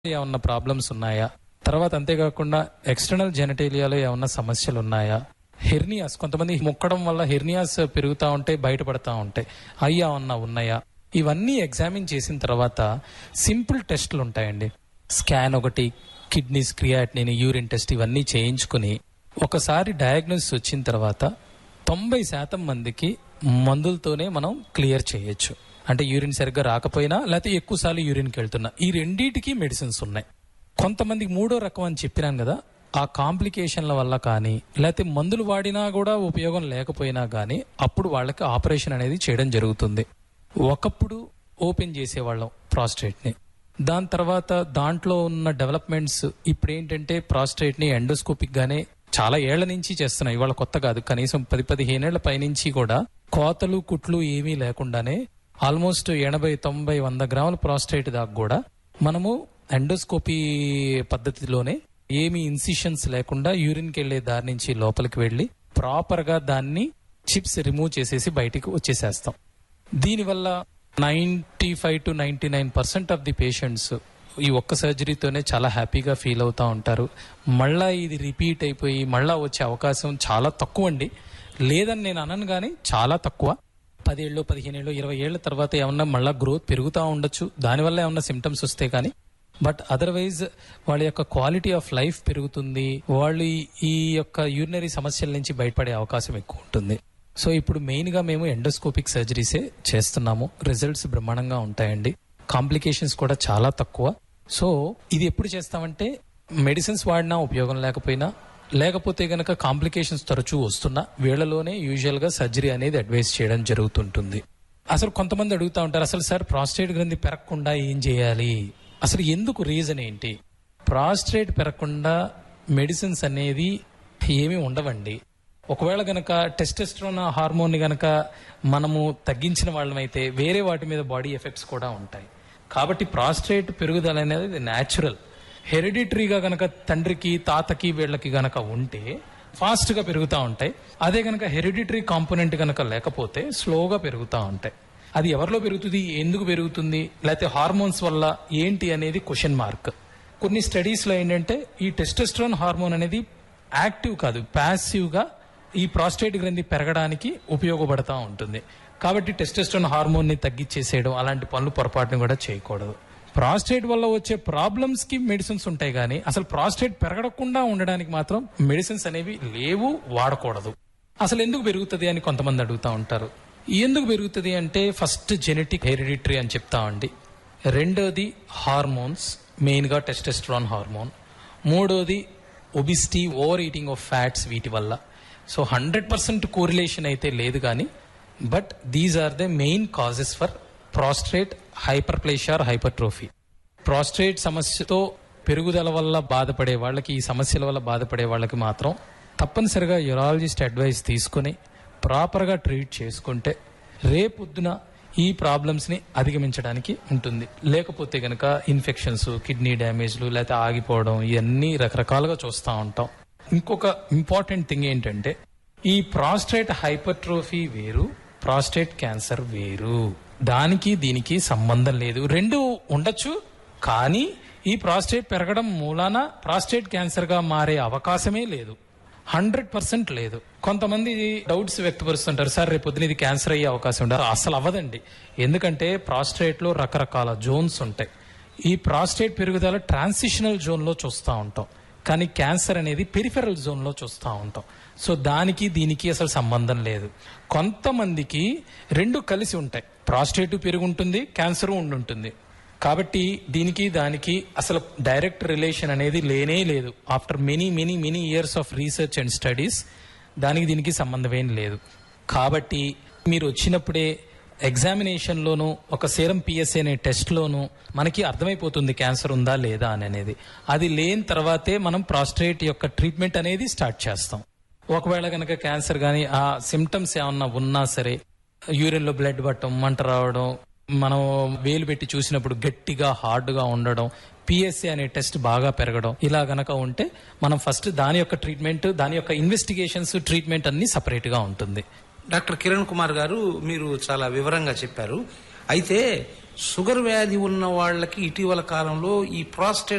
ఏమన్నా ప్రాబ్లమ్స్ ఉన్నాయా తర్వాత అంతేకాకుండా ఎక్స్టర్నల్ జెనటేలియాలో ఏమన్నా సమస్యలు ఉన్నాయా హెర్నియాస్ కొంతమంది మొక్కడం వల్ల హెర్నియాస్ పెరుగుతా ఉంటాయి బయటపడతా ఉంటాయి అవి ఏమన్నా ఉన్నాయా ఇవన్నీ ఎగ్జామిన్ చేసిన తర్వాత సింపుల్ టెస్టులు ఉంటాయండి స్కాన్ ఒకటి కిడ్నీస్ క్రియాటినిన్ యూరిన్ టెస్ట్ ఇవన్నీ చేయించుకుని ఒకసారి డయాగ్నోసిస్ వచ్చిన తర్వాత తొంభై శాతం మందికి మందులతోనే మనం క్లియర్ చేయొచ్చు అంటే యూరిన్ సరిగ్గా రాకపోయినా లేకపోతే ఎక్కువ సార్లు యూరిన్కి వెళ్తున్నా ఈ రెండింటికి మెడిసిన్స్ ఉన్నాయి కొంతమందికి మూడో రకం అని చెప్పినాను కదా ఆ కాంప్లికేషన్ల వల్ల కానీ లేకపోతే మందులు వాడినా కూడా ఉపయోగం లేకపోయినా కానీ అప్పుడు వాళ్ళకి ఆపరేషన్ అనేది చేయడం జరుగుతుంది ఒకప్పుడు ఓపెన్ చేసేవాళ్ళం ప్రాస్టేట్ ని దాని తర్వాత దాంట్లో ఉన్న డెవలప్మెంట్స్ ఇప్పుడు ఏంటంటే ప్రాస్టేట్ ని ఎండోస్కోపిక్ గానే చాలా ఏళ్ల నుంచి చేస్తున్నాయి ఇవాళ కొత్త కాదు కనీసం పది పదిహేనేళ్ల పైనుంచి కూడా కోతలు కుట్లు ఏమీ లేకుండానే ఆల్మోస్ట్ ఎనభై తొంభై వంద గ్రాముల ప్రాస్టేట్ దాకా కూడా మనము ఎండోస్కోపీ పద్ధతిలోనే ఏమి ఇన్సిషన్స్ లేకుండా యూరిన్కి వెళ్లే దారి నుంచి లోపలికి వెళ్లి ప్రాపర్ గా దాన్ని చిప్స్ రిమూవ్ చేసేసి బయటికి వచ్చేసేస్తాం దీనివల్ల ninety five to ninety nine percent of the patients ఈ ఒక్క సర్జరీతోనే చాలా హ్యాపీగా ఫీల్ అవుతా ఉంటారు మళ్ళా ఇది రిపీట్ అయిపోయి మళ్ళా వచ్చే అవకాశం చాలా తక్కువ అండి లేదని నేను అనను కానీ చాలా తక్కువ పదేళ్ళు పదిహేనేళ్ళు ఇరవై ఏళ్ల తర్వాత ఏమన్నా మళ్ళా గ్రోత్ పెరుగుతూ ఉండొచ్చు దానివల్ల ఏమన్నా సిమ్టమ్స్ వస్తే కానీ బట్ అదర్వైజ్ వాళ్ళ యొక్క క్వాలిటీ ఆఫ్ లైఫ్ పెరుగుతుంది వాళ్ళు ఈ- ఈ యొక్క యూరినరీ సమస్యల నుంచి బయటపడే అవకాశం ఎక్కువ ఉంటుంది సో ఇప్పుడు మెయిన్ గా మేము ఎండోస్కోపిక్ సర్జరీసే చేస్తున్నాము రిజల్ట్స్ బ్రహ్మాండంగా ఉంటాయండి కాంప్లికేషన్స్ కూడా చాలా తక్కువ సో ఇది ఎప్పుడు చేస్తామంటే మెడిసిన్స్ వాడినా ఉపయోగం లేకపోయినా లేకపోతే గనక కాంప్లికేషన్స్ తరచూ వస్తున్నా వీళ్ళలోనే యూజువల్ గా సర్జరీ అనేది అడ్వైస్ చేయడం జరుగుతుంటుంది అసలు కొంతమంది అడుగుతా ఉంటారు అసలు సార్ ప్రాస్టేట్ గ్రంథి పెరగకుండా ఏం చేయాలి అసలు ఎందుకు రీజన్ ఏంటి ప్రాస్టేట్ పెరగకుండా మెడిసిన్స్ అనేది ఏమీ ఉండవండి ఒకవేళ గనక టెస్టెస్ట్రోన్ హార్మోన్ గనక మనము తగ్గించిన వాళ్ళమైతే వేరే వాటి మీద బాడీ ఎఫెక్ట్స్ కూడా ఉంటాయి కాబట్టి ప్రాస్ట్రేట్ పెరుగుదల అనేది న్యాచురల్ హెరిడిటరీగా గనక తండ్రికి తాతకి వీళ్ళకి గనక ఉంటే ఫాస్ట్ గా పెరుగుతూ ఉంటాయి అదే గనక హెరిడిటరీ కాంపోనెంట్ గనక లేకపోతే స్లోగా పెరుగుతూ ఉంటాయి అది ఎవరిలో పెరుగుతుంది ఎందుకు పెరుగుతుంది లేకపోతే హార్మోన్స్ వల్ల ఏంటి అనేది క్వశ్చన్ మార్క్ కొన్ని స్టడీస్ లో ఏంటంటే ఈ టెస్టోస్ట్రాన్ హార్మోన్ అనేది యాక్టివ్ కాదు ప్యాసివ్ గా ఈ ప్రాస్టేట్ గ్రంథి పెరగడానికి ఉపయోగపడతా ఉంటుంది కాబట్టి టెస్టోస్ట్రాన్ హార్మోన్ ని తగ్గించేసేయడం అలాంటి పనులు పొరపాటును కూడా చేయకూడదు ప్రాస్టేట్ వల్ల వచ్చే ప్రాబ్లమ్స్ కి మెడిసిన్స్ ఉంటాయి కానీ అసలు ప్రాస్టేట్ పెరగకుండా ఉండడానికి మాత్రం మెడిసిన్స్ అనేవి లేవు వాడకూడదు అసలు ఎందుకు పెరుగుతుంది అని కొంతమంది అడుగుతా ఉంటారు ఎందుకు పెరుగుతుంది అంటే ఫస్ట్ జెనెటిక్ హెరిడిటరీ అని చెప్తామండి రెండోది హార్మోన్స్ మెయిన్ గా టెస్టెస్ట్రాన్ హార్మోన్ మూడోది obesity over eating of fats వీటి వల్ల సో హండ్రెడ్ పర్సెంట్ కోరిలేషన్ అయితే లేదు కానీ but these are the main causes for prostate hyperplasia or hypertrophy prostate సమస్యతో పెరుగుదల వల్ల బాధపడే వాళ్ళకి ఈ సమస్యల వల్ల బాధపడే వాళ్ళకి మాత్రం తప్పనిసరిగా యూరాలజిస్ట్ అడ్వైస్ తీసుకుని ప్రాపర్గా ట్రీట్ చేసుకుంటే రేపొద్దున ఈ ప్రాబ్లమ్స్ ని అధిగమించడానికి ఉంటుంది లేకపోతే గనక ఇన్ఫెక్షన్స్ కిడ్నీ డ్యామేజ్లు లేకపోతే ఆగిపోవడం ఇవన్నీ రకరకాలుగా చూస్తూ ఉంటాం ఇంకొక ఇంపార్టెంట్ థింగ్ ఏంటంటే ఈ ప్రాస్టేట్ హైపర్ట్రోఫీ వేరు ప్రాస్టేట్ క్యాన్సర్ వేరు దానికి దీనికి సంబంధం లేదు రెండు ఉండొచ్చు కానీ ఈ ప్రాస్టేట్ పెరగడం మూలాన ప్రాస్టేట్ క్యాన్సర్ గా మారే అవకాశమే లేదు హండ్రెడ్ పర్సెంట్ లేదు కొంతమంది డౌట్స్ వ్యక్తపరుస్తుంటారు సార్ రేపు పొద్దున ఇది క్యాన్సర్ అయ్యే అవకాశం ఉండదు అసలు అవ్వదండి ఎందుకంటే ప్రాస్టేట్ లో రకరకాల జోన్స్ ఉంటాయి ఈ ప్రాస్టేట్ పెరుగుదల ట్రాన్సిషనల్ జోన్ లో చూస్తూ ఉంటాం కానీ క్యాన్సర్ అనేది పెరిఫెరల్ జోన్ లో చూస్తూ ఉంటాం సో దానికి దీనికి అసలు సంబంధం లేదు కొంతమందికి రెండు కలిసి ఉంటాయి ప్రాస్టేట్ పెరుగుంటుంది క్యాన్సర్ ఉండుంటుంది కాబట్టి దీనికి దానికి అసలు డైరెక్ట్ రిలేషన్ అనేది లేనే లేదు after many many many years of research and studies దానికి దీనికి సంబంధం ఏం లేదు కాబట్టి మీరు వచ్చినప్పుడే ఎగ్జామినేషన్ లోను ఒక సేరం పిఎస్ఏ అనే టెస్ట్ లోను మనకి అర్థమైపోతుంది క్యాన్సర్ ఉందా లేదా అని అనేది అది లేని తర్వాతే మనం ప్రాస్ట్రేట్ యొక్క ట్రీట్మెంట్ అనేది స్టార్ట్ చేస్తాం ఒకవేళ కనుక క్యాన్సర్ కానీ ఆ సిమ్టమ్స్ ఏమన్నా ఉన్నా సరే యూరిన్ లో బ్లడ్ పట్టడం మంట రావడం మనం వేలు పెట్టి చూసినప్పుడు గట్టిగా హార్డ్ గా ఉండడం పిఎస్సి అనే టెస్ట్ బాగా పెరగడం ఇలా గనక ఉంటే మనం ఫస్ట్ దాని యొక్క ట్రీట్మెంట్ దాని యొక్క ఇన్వెస్టిగేషన్స్ ట్రీట్మెంట్ అన్ని సపరేట్ గా ఉంటుంది డాక్టర్ కిరణ్ కుమార్ గారు మీరు చాలా వివరంగా చెప్పారు అయితే షుగర్ వ్యాధి ఉన్న వాళ్ళకి ఇటీవల కాలంలో ఈ ప్రాస్టేట్